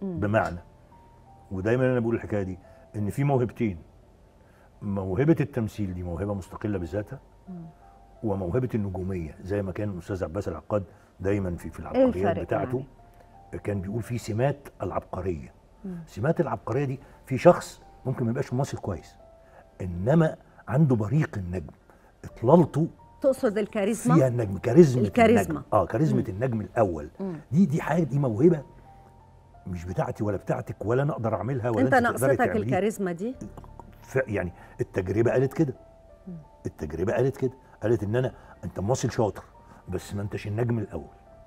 بمعنى ودايما انا بقول الحكايه دي ان في موهبتين موهبه التمثيل دي موهبه مستقله بذاتها وموهبه النجوميه زي ما كان الاستاذ عباس العقاد دايما في في العبقريات الفرق بتاعته كان بيقول في سمات العبقريه سمات العبقريه دي في شخص ممكن ما يبقاش ممثل كويس انما عنده بريق النجم اطلالته تقصد الكاريزما فيها النجم كاريزما الكاريزما. النجم. اه كاريزما النجم الاول دي دي حاجه دي موهبه مش بتاعتي ولا بتاعتك ولا انا اقدر اعملها ولا انت تقدري ناقصتك تعمليها. الكاريزما دي ف- يعني التجربه قالت كده التجربه قالت كده قالت ان انا انت ممثل شاطر بس ما انتش النجم الاول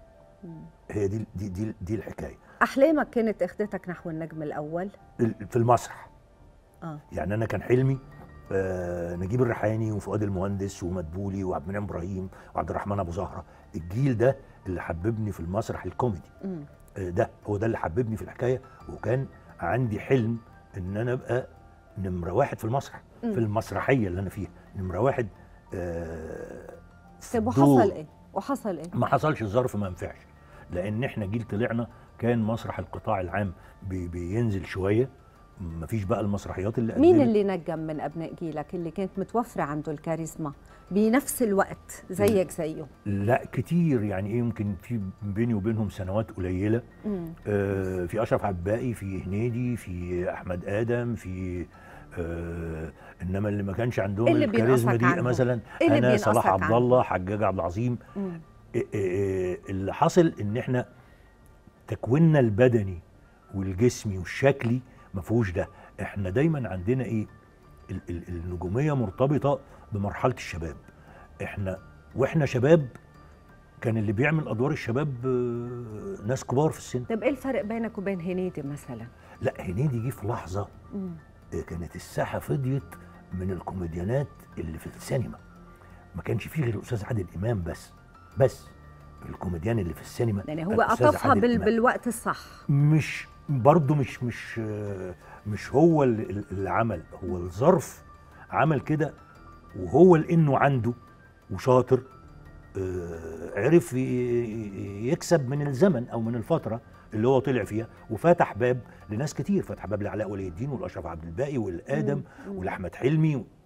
هي دي دي دي, دي الحكايه احلامك كانت اخدتك نحو النجم الاول ال- في المسرح اه يعني انا كان حلمي آه نجيب الريحاني وفؤاد المهندس ومدبولي وعبد المنعم ابراهيم وعبد الرحمن ابو زهره الجيل ده اللي حببني في المسرح الكوميدي مم. آه ده هو ده اللي حببني في الحكايه وكان عندي حلم ان انا ابقى نمره واحد في المسرح في المسرحيه اللي انا فيها نمره واحد آه في طيب الدور. وحصل ايه وحصل ايه ما حصلش الظرف ما ينفعش لان احنا جيل طلعنا كان مسرح القطاع العام بي بينزل شويه ما فيش بقى المسرحيات اللي مين قدمت. اللي نجم من ابناء جيلك اللي كانت متوفره عنده الكاريزما بنفس الوقت زيك زيه لا كتير يعني ايه يمكن في بيني وبينهم سنوات قليله مم. آه في اشرف عباقي في هنيدي في احمد ادم في آه انما اللي ما كانش عندهم إيه اللي الكاريزما بينقصك دي عنهم؟ مثلا إيه اللي انا بينقصك صلاح عبد عنهم؟ الله حجاج عبد العظيم مم. إيه إيه اللي حصل ان احنا تكويننا البدني والجسمي والشكلي ما فيهوش ده احنا دايما عندنا ايه ال- ال- النجوميه مرتبطه بمرحله الشباب احنا واحنا شباب كان اللي بيعمل ادوار الشباب آه، ناس كبار في السن طيب ايه الفرق بينك وبين هنيدي مثلا لا هنيدي جه في لحظه مم. آه، كانت الساحه فضيت من الكوميديانات اللي في السينما ما كانش فيه غير الاستاذ عادل امام بس بس الكوميديان اللي في السينما يعني هو الأستاذ قطفها عادل بال... إمام. بالوقت الصح مش برضه مش مش آه، مش هو اللي اللي عمل هو الظرف عمل كده وهو لانه عنده وشاطر آه، عرف ي- يكسب من الزمن او من الفتره اللي هو طلع فيها وفتح باب لناس كتير فتح باب لعلاء ولي الدين والاشرف عبد الباقي والادم ولاحمد حلمي